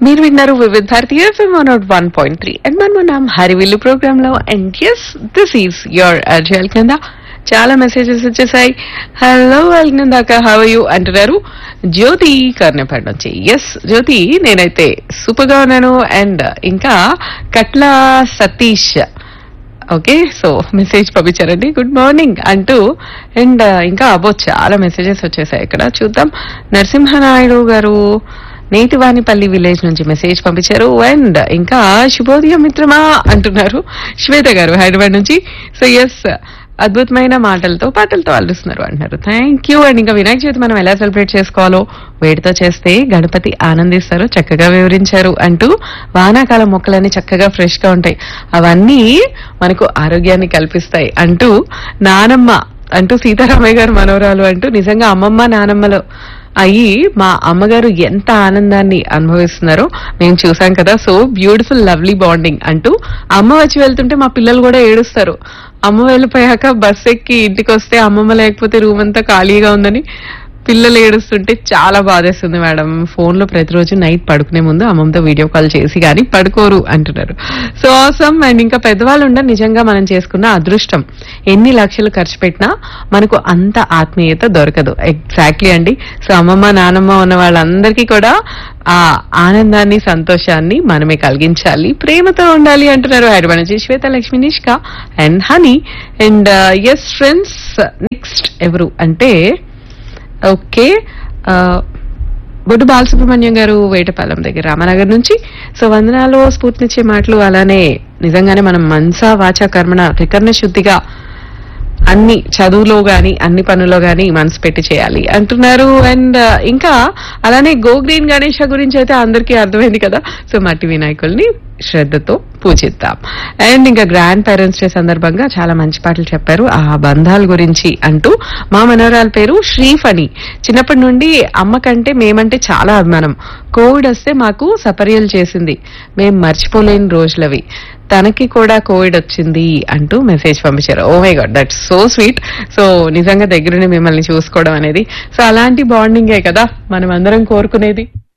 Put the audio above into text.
మీరు విన్నారు వివిధ భారతీయ FM one nought one point three and మన మనం హరివిల్లు ప్రోగ్రామ్ లో and yes this is your అర్జల్ కింద చాలా మెసేజెస్ వచ్చేసాయి హలో అల్కిందాక హవ్ యూ అంటున్నారు జ్యోతి కర్ణపాడు నుంచి ఎస్ జ్యోతి నేనైతే సూపర్ గా ఉన్నాను అండ్ ఇంకా Katla Satish okay so message పంపించారండి గుడ్ మార్నింగ్ అంటూ అండ్ ఇంకా అబో చాలా మెసేజెస్ వచ్చేసాయి ఇక్కడ చూద్దాం నరసింహనాయుడు గారు నేతివానిపల్లి విలేజ్ నుంచి మెసేజ్ పంపించారు అండ్ ఇంకా శుభోదయం మిత్రమా అంటున్నారు శ్వేత గారు హైదరాబాద్ నుంచి సో ఎస్ అద్భుతమైన మాటలతో పాటలతో అల్లుస్తున్నారు అంటున్నారు థ్యాంక్ యూ అండ్ ఇంకా వినాయక చవితి మనం ఎలా సెలబ్రేట్ చేసుకోవాలో వేడితో చేస్తే గణపతి ఆనందిస్తారు చక్కగా వివరించారు అంటూ వానాకాలం మొక్కలన్నీ చక్కగా ఫ్రెష్ గా ఉంటాయి అవన్నీ మనకు ఆరోగ్యాన్ని కల్పిస్తాయి అంటూ నానమ్మ అంటూ సీతారామయ్య గారు మనవరాలు అంటూ నిజంగా అమ్మమ్మ నానమ్మలో అయ్యి మా అమ్మగారు ఎంత ఆనందాన్ని అనుభవిస్తున్నారో మేము చూసాం కదా సో బ్యూటిఫుల్ లవ్లీ బాండింగ్ అంటూ అమ్మ వచ్చి వెళ్తుంటే మా పిల్లలు కూడా ఏడుస్తారు అమ్మ వెళ్ళిపోయాక బస్ ఎక్కి ఇంటికి వస్తే అమ్మమ్మ లేకపోతే రూమ్ అంతా ఖాళీగా ఉందని పిల్లలు ఏడుస్తుంటే చాలా బాధేస్తుంది మేడం ఫోన్ లో ప్రతిరోజు నైట్ పడుకునే ముందు అమ్మమ్మతో వీడియో కాల్ చేసి కానీ పడుకోరు అంటున్నారు సో ఆసమ్ అండ్ ఇంకా పెద్దవాళ్ళు ఉండ నిజంగా మనం చేసుకున్న అదృష్టం ఎన్ని లక్షలు ఖర్చు పెట్టినా మనకు అంత ఆత్మీయత దొరకదు ఎగ్జాక్ట్లీ అండి సో అమ్మమ్మ నానమ్మ ఉన్న వాళ్ళందరికీ కూడా ఆ ఆనందాన్ని సంతోషాన్ని మనమే కలిగించాలి ప్రేమతో ఉండాలి అంటున్నారు హైదరాబాద్ నుంచి Swetha Lakshmi Nishka and honey and S friends next ఎవరు అంటే ఓకే ఆ, బొడ్డు బాలసుబ్రహ్మణ్యం గారు వేటపాలెం దగ్గర రామనగర్ నుంచి సో వందనాలు స్ఫూర్తినిచ్చే మాటలు అలానే నిజంగానే మనం మనసా వాచ కర్మణ త్రికరణ శుద్ధిగా అన్ని చదువులో గాని అన్ని పనుల్లో గాని మనసు పెట్టి చేయాలి అంటున్నారు అండ్ ఇంకా అలానే గో గ్రీన్ గణేష గురించి అయితే అందరికీ అర్థమైంది కదా సో మట్టి వినాయకుల్ని శ్రద్ధతో పూజిద్దాం అండ్ ఇంకా గ్రాండ్ పేరెంట్స్ డే సందర్భంగా చాలా మంచి పాటలు చెప్పారు ఆ బంధాల గురించి అంటూ మా మనవరాల పేరు శ్రీఫణి చిన్నప్పటి నుండి అమ్మ కంటే మేమంటే చాలా అభిమానం కోవిడ్ వస్తే మాకు సపర్యలు చేసింది మేం మర్చిపోలేని రోజులవి తనకి కూడా కోవిడ్ వచ్చింది అంటూ మెసేజ్ పంపించారు oh my god that so sweet so నిజంగా దగ్గరుండి మిమ్మల్ని చూసుకోవడం అనేది సో అలాంటి బాండింగే కదా మనం అందరం కోరుకునేది